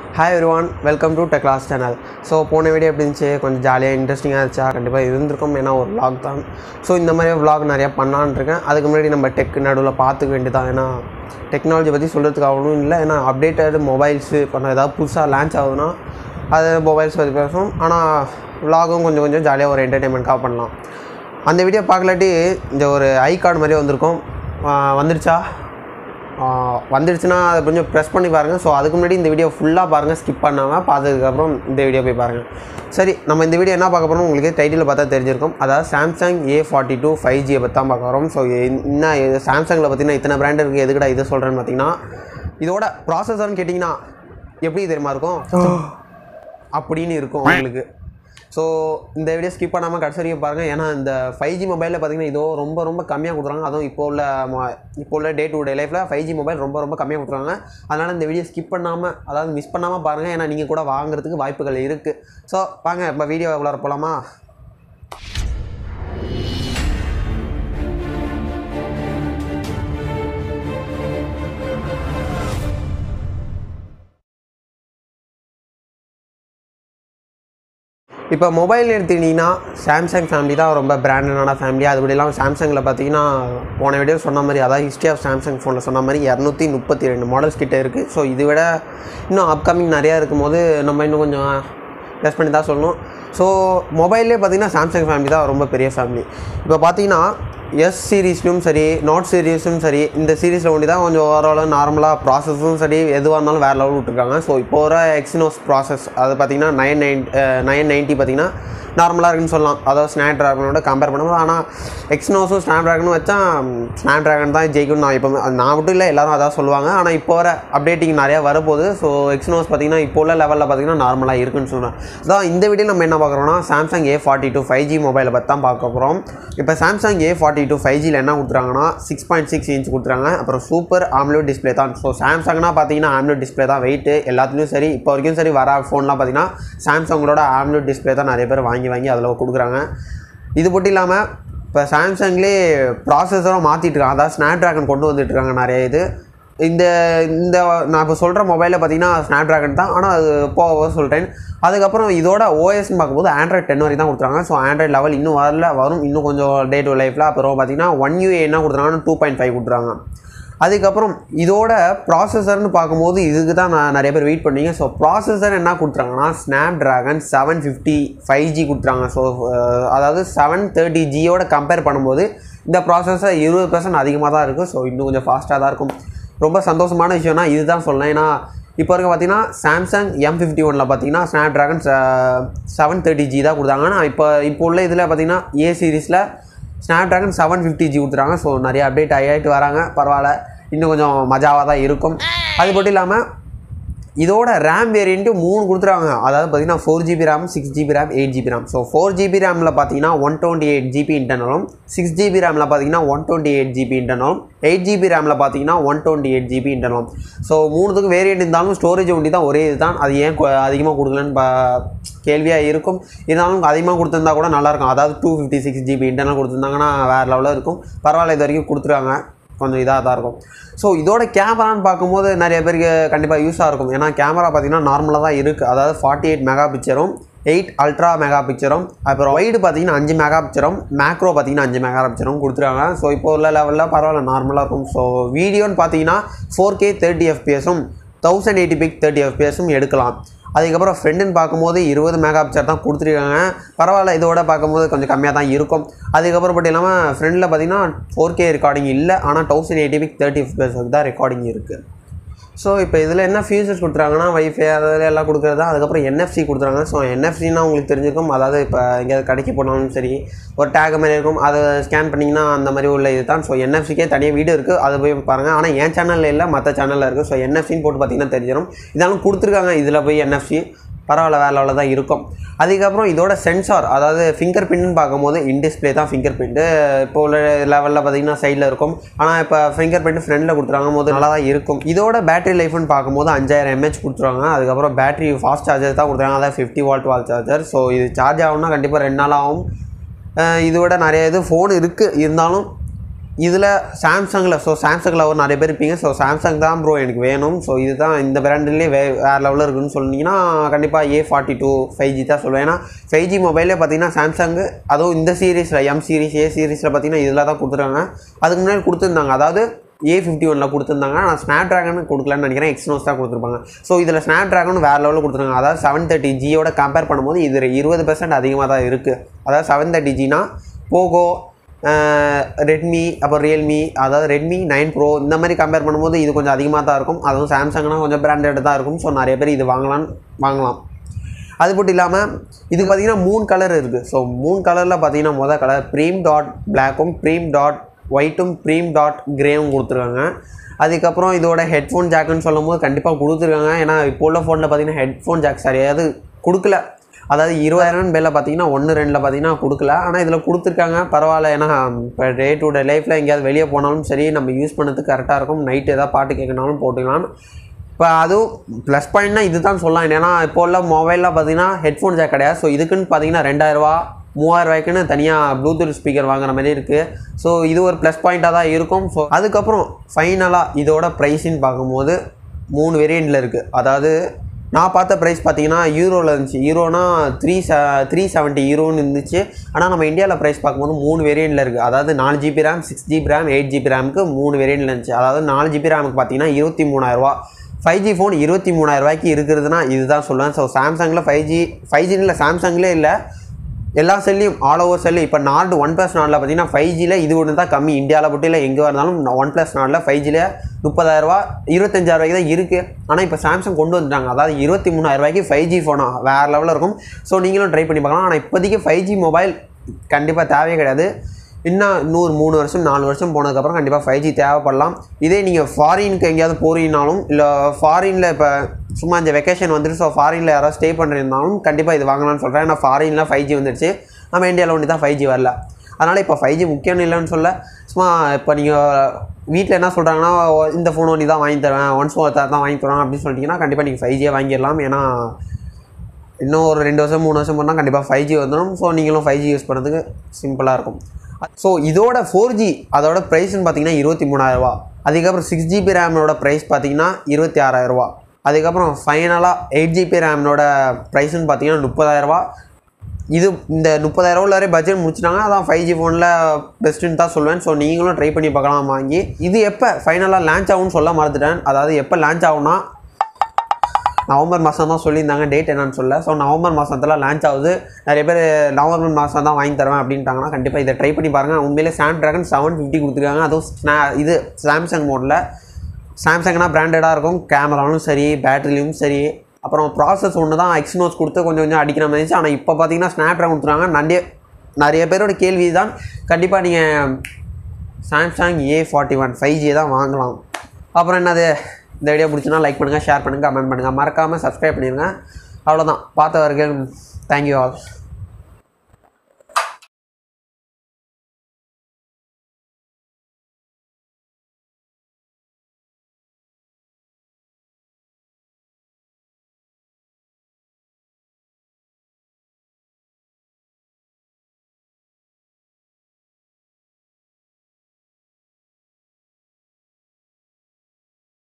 hi everyone welcome to tech class channel so போன video எப்படி இருந்துச்சு கொஞ்சம் ஜாலியாக இன்ட்ரெஸ்டிங்காக இருந்துச்சா கண்டிப்பாக இருந்திருக்கும் ஏன்னா ஒரு vlog தான் ஸோ இந்த மாதிரி vlog நிறையா பண்ணலான்னு இருக்கேன் அதுக்கு முன்னாடி நம்ம டெக் நடுவில் பார்த்துக்க வேண்டியதான் ஏன்னா டெக்னாலஜி பற்றி சொல்கிறதுக்கு அவ்வளோ இல்லை ஏன்னா அப்டேட்டட் மொபைல்ஸு இப்போ நான் ஏதாவது புதுசாக லான்ச் ஆகுதுன்னா அது மொபைல்ஸ் பற்றி பேசும் ஆனால் vlogகும் கொஞ்சம் கொஞ்சம் ஜாலியாக ஒரு என்டர்டெயின்மெண்ட்காக பண்ணலாம் அந்த வீடியோ பார்க்கலாட்டி இந்த ஒரு ஐ கார்டு மாதிரி வந்திருக்கும் ஆஹ் வந்துடுச்சா ஆஹ் வந்துடுச்சுன்னா அதை கொஞ்சம் ப்ரெஸ் பண்ணி பாருங்கள் ஸோ அதுக்கு முன்னாடி இந்த வீடியோ ஃபுல்லாக பாருங்கள் ஸ்கிப் பண்ணாமல் பார்த்ததுக்கப்புறம் இந்த வீடியோ போய் பாருங்கள் சரி நம்ம இந்த வீடியோ என்ன பார்க்க போகிறோம் உங்களுக்கு டைட்டில் பார்த்தா தெரிஞ்சிருக்கும் அதாவது Samsung A forty two five ஜியை பற்றி தான் பார்க்க போகிறோம் ஸோ என்ன சாம்சங்கில் பார்த்தீங்கன்னா இத்தனை பிராண்ட் இருக்குது எதுக்கடா இதை சொல்கிறேன்னு பார்த்தீங்கன்னா இதோட ப்ராசஸர்னு கேட்டிங்கன்னா எப்படி தெரியுமா இருக்கும் அப்படின்னு இருக்கும் உங்களுக்கு ஸோ இந்த வீடியோ ஸ்கிப் பண்ணாமல் கடைசி வரைக்கும் பாருங்கள் ஏன்னா இந்த ஃபைவ் ஜி மொபைலில் பார்த்தீங்கன்னா இதோ ரொம்ப ரொம்ப கம்மியாக கொடுக்குறாங்க அதுவும் இப்போ உள்ள மொ- இப்போ உள்ள டே டு டே லைஃப்பில் ஃபைவ் ஜி மொபைல் ரொம்ப ரொம்ப கம்மியாக கொடுக்குறாங்க அதனால் இந்த வீடியோ ஸ்கிப் பண்ணாமல் அதாவது மிஸ் பண்ணாமல் பாருங்கள் ஏன்னா நீங்கள் கூட வாங்குறதுக்கு வாய்ப்புகள் இருக்குது ஸோ வாங்க இப்போ வீடியோ உள்ளார போகலாமா இப்போ மொபைல் எடுத்துக்கிட்டிங்கன்னா சாம்சங் ஃபேமிலி தான் ரொம்ப பிராண்டடான ஃபேமிலி அது கூட இல்லாமல் சாம்சங்கில் பார்த்தீங்கன்னா போன வீடியோ சொன்ன மாதிரி அதாவது ஹிஸ்ட்ரி ஆஃப் சாம்சங் ஃபோனில் சொன்ன மாதிரி இரநூத்தி முப்பத்தி ரெண்டு மாடல்ஸ் கிட்ட இருக்குது ஸோ இது விட இன்னும் அப்கமிங் நிறையா இருக்கும்போது நம்ம இன்னும் கொஞ்சம் டெஸ்ட் பண்ணி தான் சொல்லணும் ஸோ மொபைல்லே பார்த்தீங்கன்னா சாம்சங் ஃபேமிலி தான் ரொம்ப பெரிய ஃபேமிலி இப்போ பார்த்தீங்கன்னா எஸ் சீரீஸ்லையும் சரி நோட் சீரீஸும் சரி இந்த சீரீஸில் ஒண்டி தான் கொஞ்சம் ஓவராலாக நார்மலாக ப்ராசஸும் சரி எதுவாக இருந்தாலும் வேறு லெவல் விட்டுருக்காங்க ஸோ இப்போ வர எக்ஸினோஸ் ப்ராசஸ் அது பார்த்தீங்கன்னா நைன் நைன் நைன் நைன்ட்டி பார்த்தீங்கன்னா நார்மலாக இருக்குன்னு சொல்லலாம் அதாவது ஸ்னாப் ட்ராகனோட கம்பேர் பண்ணும்போது ஆனால் எக்ஸ்னோஸும் ஸ்னாப் ட்ராகனும் வச்சா ஸ்னாப் ட்ராகன் தான் ஜெயிக்கும் நான் இப்போ நான் மட்டும் இல்லை எல்லாரும் அதான் சொல்லுவாங்க ஆனால் இப்போ வர அப்டேட்டிங் நிறையா வரப்போகுது ஸோ எக்ஸ்னோஸ் பார்த்தீங்கன்னா இப்போ உள்ள லெவலில் பார்த்தீங்கன்னா நார்மலாக இருக்குன்னு சொல்கிறேன் அதான் இந்த வீடியோ நம்ம என்ன பார்க்குறோம்னா Samsung A forty two five G மொபைலை பற்றி தான் பார்க்க போகிறோம் இப்போ Samsung A forty two five ஜியில் என்ன கொடுத்துறாங்கன்னா சிக்ஸ் பாயிண்ட் சிக்ஸ் இன்ச் கொடுத்துறாங்க அப்புறம் சூப்பர் ஆம்லோ டிஸ்பிளே தான் ஸோ சாம்சங்னா பார்த்தீங்கன்னா ஆம்லோ டிஸ்பிளே தான் வெயிட் எல்லாத்துலேயும் சரி இப்போ வரைக்கும் சரி வர ஃபோன்லாம் பார்த்தீங்கன்னா சாம்சங்களோட ஆம்லோ டிஸ்பிளே தான் நிறைய பேர் வாங்கி வாங்கி அதில் கொடுக்குறாங்க இது மட்டும் இல்லாமல் இப்போ சாம்சங்லேயே ப்ராசஸரும் மாற்றிட்டு இருக்காங்க அதாவது ஸ்னாப் ட்ராகன் கொண்டு வந்துட்டு இருக்காங்க நிறைய இது இந்த இந்த நான் இப்போ சொல்கிற மொபைலில் பார்த்தீங்கன்னா ஸ்னாப் ட்ராகன் தான் ஆனால் அது போக சொல்கிறேன் அதுக்கப்புறம் இதோட ஓஎஸ்ன்னு பார்க்கும்போது ஆண்ட்ராய்ட் டென் வரைக்கும் தான் கொடுத்துறாங்க ஸோ ஆண்ட்ராய்ட் லெவல் இன்னும் வரல வரும் இன்னும் கொஞ்சம் டே டு லைஃப்பில் அப்புறம் பார்த்தீங்கன்னா ஒன் யூஏ என்ன கொடுத்துறாங்கன்னா டூ பாயிண்ட் ஃபைவ் கொடுத்துறாங்க அதுக்கப்புறம் இதோட ப்ராசஸர்னு பார்க்கும்போது இதுக்கு தான் நான் நிறைய பேர் வெயிட் பண்ணீங்க ஸோ ப்ராசஸர் என்ன கொடுத்துறாங்கன்னா Snapdragon seven fifty five G கொடுத்துறாங்க ஸோ அதாவது செவன் தேர்ட்டி ஜியோட கம்பேர் பண்ணும்போது இந்த ப்ராசஸர் இருபது பர்சன்ட் அதிகமாக தான் இருக்குது ஸோ இன்னும் கொஞ்சம் ஃபாஸ்ட்டாக தான் இருக்கும் ரொம்ப சந்தோஷமான விஷயம்னா இதுதான் சொல்லலாம் ஏன்னா இப்போ இருக்க பார்த்தீங்கன்னா சாம்சங் எம் ஃபிஃப்டி ஒனில் பார்த்தீங்கன்னா Snapdragon seven thirty G தான் கொடுத்தாங்க ஆனால் இப்போ இப்போ உள்ள இதில் பார்த்தீங்கன்னா ஏ சீரிஸில் Snapdragon seven fifty G கொடுத்துறாங்க ஸோ நிறைய அப்டேட் ஆகிட்டு வராங்க பரவாயில்ல இன்னும் கொஞ்சம் மஜாவாக தான் இருக்கும் அது மட்டும் இல்லாமல் இதோட ரேம் வேரியண்ட்டு மூணு கொடுத்துருவாங்க அதாவது பார்த்தீங்கன்னா four GB RAM six GB RAM eight GB RAM so four GB ரேமில் பார்த்தீங்கன்னா ஒன் டுவெண்ட்டி எயிட் ஜிபி இன்டர்னலும் சிக்ஸ் ஜிபி ரேமில் பார்த்தீங்கன்னா ஒன் டுவெண்ட்டி எயிட் ஜிபி இன்டர்னலும் எயிட் ஜிபி ரேமில் பார்த்தீங்கன்னா ஒன் டுவெண்ட்டி எயிட் ஜிபி இன்டர்னலும் ஸோ மூணுத்துக்கு வேரியண்ட் இருந்தாலும் ஸ்டோரேஜ் ஒண்டி தான் ஒரே இதுதான் அது ஏன் அதிகமாக கொடுக்கலன்னு பா கேள்வியாக இருக்கும் இருந்தாலும் அதிகமாக கொடுத்துருந்தா கூட நல்லாயிருக்கும் அதாவது two fifty six GB internal கொடுத்துருந்தாங்கன்னா வேறு லெவலில் இருக்கும் பரவாயில்ல இது வரைக்கும் கொடுத்துருவாங்க கொஞ்சம் இதாக தான் இருக்கும் ஸோ இதோட கேமரான்னு பார்க்கும்போது நிறைய பேருக்கு கண்டிப்பாக யூஸாக இருக்கும் ஏன்னா கேமரா பார்த்தீங்கன்னா நார்மலாக தான் இருக்குது அதாவது ஃபார்ட்டி எயிட் மெகா பிக்சரும் எயிட் அல்ட்ரா மெகா பிக்சரும் அப்புறம் வைடு பார்த்தீங்கன்னா அஞ்சு மெகா பிக்சரும் மேக்ரோ பார்த்தீங்கன்னா அஞ்சு மெகா பிக்சரும் கொடுத்துருக்காங்க ஸோ இப்போ உள்ள லெவலில் பரவாயில்ல நார்மலாக இருக்கும் ஸோ வீடியோன்னு பார்த்தீங்கன்னா ஃபோர் கே தேர்ட்டி எஃபிஎஸும் தௌசண்ட் எயிட்டி பிக் தேர்ட்டி எஃபிஎஸும் எடுக்கலாம் அதுக்கப்புறம் ஃப்ரெண்டுன்னு பார்க்கும்போது இருபது மெகா பிக்சர் தான் கொடுத்துருக்காங்க பரவாயில்ல இதோட பார்க்கும்போது கொஞ்சம் கம்மியாக தான் இருக்கும் அதுக்கப்புறம் பட் இல்லாமல் ஃப்ரெண்டில் பார்த்தீங்கன்னா ஃபோர் கே ரெக்கார்டிங் இல்லை ஆனால் தௌசண்ட் எயிட்டி பிக் தேர்ட்டி எஃபிஎஸ்க்கு தான் ரெக்கார்டிங் இருக்குது ஸோ இப்போ இதில் என்ன ஃபீச்சர்ஸ் கொடுத்துறாங்கன்னா வைஃபை அதில் எல்லாம் கொடுக்குறது தான் அதுக்கப்புறம் என்எஃப்சி கொடுத்துறாங்க ஸோ என்எஃப்சினா உங்களுக்கு தெரிஞ்சிருக்கும் அதாவது இப்போ எங்கேயாவது கடைக்கு போனாலும் சரி ஒரு டேக் மாதிரி இருக்கும் அதை ஸ்கேன் பண்ணிங்கன்னா அந்த மாதிரி உள்ள இது தான் ஸோ என்எஃப்சிக்கே தனியாக வீடியோ இருக்குது அதை போய் பாருங்கள் ஆனால் என் சேனலில் இல்லை மற்ற சேனலில் இருக்குது ஸோ என்எஃப்சின்னு போட்டு பார்த்தீங்கன்னா தெரிஞ்சிடும் இதெல்லாம் கொடுத்துருக்காங்க இதில் போய் என்எஃப்சி பரவாயில்ல வேற லெவலில் தான் இருக்கும் அதுக்கப்புறம் இதோட சென்சார் அதாவது ஃபிங்கர் பிரிண்ட்னு பார்க்கும்போது இன் டிஸ்பிளே தான் ஃபிங்கர் பிரிண்ட்டு இப்போ உள்ள லெவலில் பார்த்தீங்கன்னா சைடில் இருக்கும் ஆனால் இப்போ ஃபிங்கர் பிரிண்ட் ஃப்ரண்டில் கொடுத்துருவாங்க போது நல்லா தான் இருக்கும் இதோட பேட்டரி லைஃப்னு பார்க்கும்போது அஞ்சாயிரம் எம்ஹெச் கொடுத்துருவாங்க அதுக்கப்புறம் பேட்டரி ஃபாஸ்ட் சார்ஜர் தான் கொடுத்துருவாங்க அதாவது fifty watt wall charger so இது சார்ஜ் ஆகும்னா கண்டிப்பாக ரெண்டு நாள் ஆகும் அஹ் இதோட நிறைய இது ஃபோன் இருக்குது இருந்தாலும் இதில் சாம்சங்கில் ஸோ சாம்சங்கில் ஒரு நிறைய பேர் இருப்பீங்க ஸோ சாம்சங் தான் ப்ரோ எனக்கு வேணும் ஸோ இதுதான் இந்த பிராண்ட்லேயே வே வேறு லெவலில் இருக்குன்னு சொன்னீங்கன்னா கண்டிப்பாக A forty two five G தான் சொல்லுவேன் ஏன்னா ஃபைவ் ஜி மொபைலே பார்த்தீங்கன்னா சாம்சங் அதுவும் இந்த சீரீஸில் எம் சீரிஸ் ஏ சீரிஸில் பார்த்தீங்கன்னா இதில் தான் கொடுத்துருக்காங்க அதுக்கு முன்னாடி கொடுத்துருந்தாங்க அதாவது ஏ ஃபிஃப்டி ஒனில் கொடுத்துருந்தாங்க நான் ஸ்னாப் ட்ராகன் கொடுக்கலன்னு நினைக்கிறேன் எக்ஸ்னோஸ் தான் கொடுத்துருப்பாங்க ஸோ இதில் ஸ்னாப் ட்ராகன் வேறு லெவலில் கொடுத்துருக்காங்க அதாவது செவன் தேர்ட்டி ஜியோட கம்பேர் பண்ணும்போது இது இருபது பெர்சன்ட் அதிகமாக தான் இருக்குது அதாவது செவன் தேர்ட்டி ஜினா போகோ ரெட்மி அப்புறம் ரியல்மி அதாவது ரெட்மி நைன் ப்ரோ இந்த மாதிரி கம்பேர் பண்ணும்போது இது கொஞ்சம் அதிகமாக தான் இருக்கும் அதுவும் சாம்சங்னா கொஞ்சம் பிராண்டட் தான் இருக்கும் ஸோ நிறைய பேர் இது வாங்கலாம் வாங்கலாம் அது மட்டும் இல்லாமல் இது பார்த்தீங்கன்னா மூணு கலர் இருக்குது ஸோ மூணு கலரில் பார்த்தீங்கன்னா மொதல் கலர் ப்ரீம் டாட் பிளாக்கும் ப்ரீம் டாட் ஒயிட்டும் ப்ரீம் டாட் கிரேவும் கொடுத்துருக்காங்க அதுக்கப்புறம் இதோட ஹெட்ஃபோன் ஜாக்குன்னு சொல்லும் போது கண்டிப்பாக கொடுத்துருக்காங்க ஏன்னா இப்போ உள்ள ஃபோனில் பார்த்தீங்கன்னா ஹெட்ஃபோன் ஜாக் சரியாவது கொடுக்கல அதாவது இருபதாயிரம் பேரில் பார்த்தீங்கன்னா ஒன்று ரெண்டில் பார்த்தீங்கன்னா கொடுக்கல ஆனால் இதில் கொடுத்துருக்காங்க பரவாயில்ல ஏன்னா இப்போ டே டு டே லைஃப்பில் எங்கேயாவது வெளியே போனாலும் சரி நம்ம யூஸ் பண்ணதுக்கு கரெக்டாக இருக்கும் நைட் ஏதாவது பாட்டு கேட்கனாலும் போட்டுக்கலாம் இப்போ அதுவும் ப்ளஸ் பாயிண்ட்னா இது தான் சொல்லலாம் ஏன்னா இப்போ உள்ள மொபைலில் பார்த்தீங்கன்னா ஹெட்ஃபோன் ஜாக் கிடையாது ஸோ இதுக்குன்னு பார்த்தீங்கன்னா ரெண்டாயிரரூவா மூவாயிரம் ரூபாய்க்குன்னு தனியாக ப்ளூடூத் ஸ்பீக்கர் வாங்குற மாதிரி இருக்குது ஸோ இது ஒரு ப்ளஸ் பாயிண்ட்டாக தான் இருக்கும் ஸோ அதுக்கப்புறம் ஃபைனலாக இதோட ப்ரைஸின்னு பார்க்கும்போது மூணு வேரியண்ட்டில் இருக்குது அதாவது நான் பார்த்த ப்ரைஸ் பார்த்தீங்கன்னா யூரோவில் இருந்துச்சு யூரோனா த்ரீ ச த்ரீ செவன்ட்டி யூரோன்னு இருந்துச்சு ஆனால் நம்ம இந்தியாவில் ப்ரைஸ் பார்க்கும்போது மூணு வேரியண்ட்டில் இருக்குது அதாவது நாலு GB RAM six GB RAM eight GB ரேமுக்கு மூணு வேரியண்ட்டில் இருந்துச்சு அதாவது நாலு ஜிபி ரேமுக்கு பார்த்தீங்கன்னா இருபத்தி மூணாயிரரூவா ஃபைவ் ஜி ஃபோன் இருபத்தி மூணாயிரரூவாய்க்கு இருக்கிறதுனா இதுதான் சொல்லுவேன் ஸோ சாம்சங்கில் ஃபைவ் ஜி ஃபைவ் ஜின்னு இல்லை சாம்சங்லேயே இல்லை எல்லா செல்லையும் ஆல் ஓவர் செல்லு இப்போ நார்டு ஒன் ப்ளஸ் நாடில் பார்த்தீங்கன்னா ஃபைவ் ஜியில் இது ஒன்று தான் கம்மி இந்தியாவில் மட்டும் இல்லை எங்கே இருந்தாலும் ஒன் ப்ளஸ் நாடில் ஃபைவ் ஜியில் முப்பதாயிரரூவா இருபத்தஞ்சாயிரரூவாய்க்கு தான் இருக்குது ஆனால் இப்போ சாம்சங் கொண்டு வந்துட்டாங்க அதாவது இருபத்தி மூணாயிரரூவாய்க்கு ஃபைவ் ஜி ஃபோனாக வேறு லெவலில் இருக்கும் ஸோ நீங்களும் ட்ரை பண்ணி பார்க்கலாம் ஆனால் இப்போதைக்கு ஃபைவ் ஜி மொபைல் கண்டிப்பாக தேவையே கிடையாது இன்னும் இன்னொரு மூணு வருஷம் நாலு வருஷம் போனதுக்கப்புறம் கண்டிப்பாக ஃபைவ் ஜி தேவைப்படலாம் இதே நீங்கள் ஃபாரினுக்கு எங்கேயாவது போறீங்கனாலும் இல்லை ஃபாரினில் இப்போ சும்மா இந்த வெக்கேஷன் வந்துட்டு ஸோ ஃபாரினில் யாராவது ஸ்டே பண்ணுறீங்கனாலும் கண்டிப்பாக இது வாங்கலாம்னு சொல்கிறேன் ஏன்னா ஃபாரினில் ஃபைவ் ஜி வந்துடுச்சு நம்ம இந்தியாவில் ஒன்று தான் ஃபைவ் ஜி வரல அதனால் இப்போ ஃபைவ் ஜி முக்கியம் இல்லைன்னு சொல்ல சும்மா இப்போ நீங்கள் வீட்டில் என்ன சொல்கிறாங்கன்னா இந்த ஃபோன் ஒன்று தான் வாங்கி தருவேன் ஒன்ஸ் தான் வாங்கி தருவேன் அப்படின்னு சொல்லிட்டீங்கன்னா கண்டிப்பாக நீங்கள் ஃபைவ் ஜியே வாங்கிடலாம் ஏன்னா இன்னும் ஒரு ரெண்டு வருஷம் மூணு வருஷம் போனால் கண்டிப்பாக ஃபைவ் ஜி வந்துடும் ஸோ நீங்களும் ஃபைவ் ஜி யூஸ் பண்ணுறதுக்கு சிம்பிளாக இருக்கும் ஸோ இதோட ஃபோர் ஜி அதோட ப்ரைஸ்னு பார்த்தீங்கன்னா இருபத்தி மூணாயிரரூவா அதுக்கப்புறம் சிக்ஸ் ஜிபி ரேமோட ப்ரைஸ் பார்த்தீங்கன்னா இருபத்தி ஆறாயிரரூவா அதுக்கப்புறம் ஃபைனலாக எயிட் ஜிபி ரேமனோட ப்ரைஸ்னு பார்த்தீங்கன்னா முப்பதாயிரரூவா இது இந்த முப்பதாயிரரூவா வரை பட்ஜெட் முடிச்சிட்டாங்க அதான் ஃபைவ் ஜி ஃபோனில் பெஸ்ட்டுன்னு தான் சொல்லுவேன் ஸோ நீங்களும் ட்ரை பண்ணி பார்க்கலாம் வாங்கி இது எப்போ ஃபைனலாக லான்ச் ஆகும்னு சொல்ல மறந்துட்டேன் அதாவது எப்போ லான்ச் ஆகும்னா நவம்பர் மாதம் தான் சொல்லியிருந்தாங்க டேட் என்னன்னு சொல்ல ஸோ நவம்பர் மாதத்தில் லான்ச் ஆகுது நிறைய பேர் நவம்பர் மாதம் தான் வாங்கி தருவேன் அப்படின்ட்டாங்கன்னா கண்டிப்பாக இதை ட்ரை பண்ணி பாருங்கள் உண்மையிலே சாம் ட்ராகன் செவன் ஃபிஃப்டி கொடுத்துருக்காங்க அதுவும் ஸ்னா இது சாம்சங் மோடில் சாம்சங்னா பிராண்டடாக இருக்கும் கேமராலும் சரி பேட்டரிலையும் சரி அப்புறம் ப்ராசஸ் ஒன்று தான் எக்ஸ்னோஸ் கொடுத்து கொஞ்சம் கொஞ்சம் அடிக்கிற மாதிரி இருந்துச்சு ஆனால் இப்போ பார்த்தீங்கன்னா ஸ்னாப் ட்ராகன் கொடுத்துருக்காங்க நிறைய நிறைய பேரோட கேள்வி தான் கண்டிப்பாக நீங்கள் Samsung A forty one five G தான் வாங்கலாம் அப்புறம் என்னது இந்த வீடியோ பிடிச்சுன்னா லைக் பண்ணுங்கள் ஷேர் பண்ணுங்கள் கமெண்ட் பண்ணுங்கள் மறக்காமல் சப்ஸ்கிரைப் பண்ணிடுங்க அவ்வளோதான் பார்த்தவர்கள் தேங்க்யூ ஆல்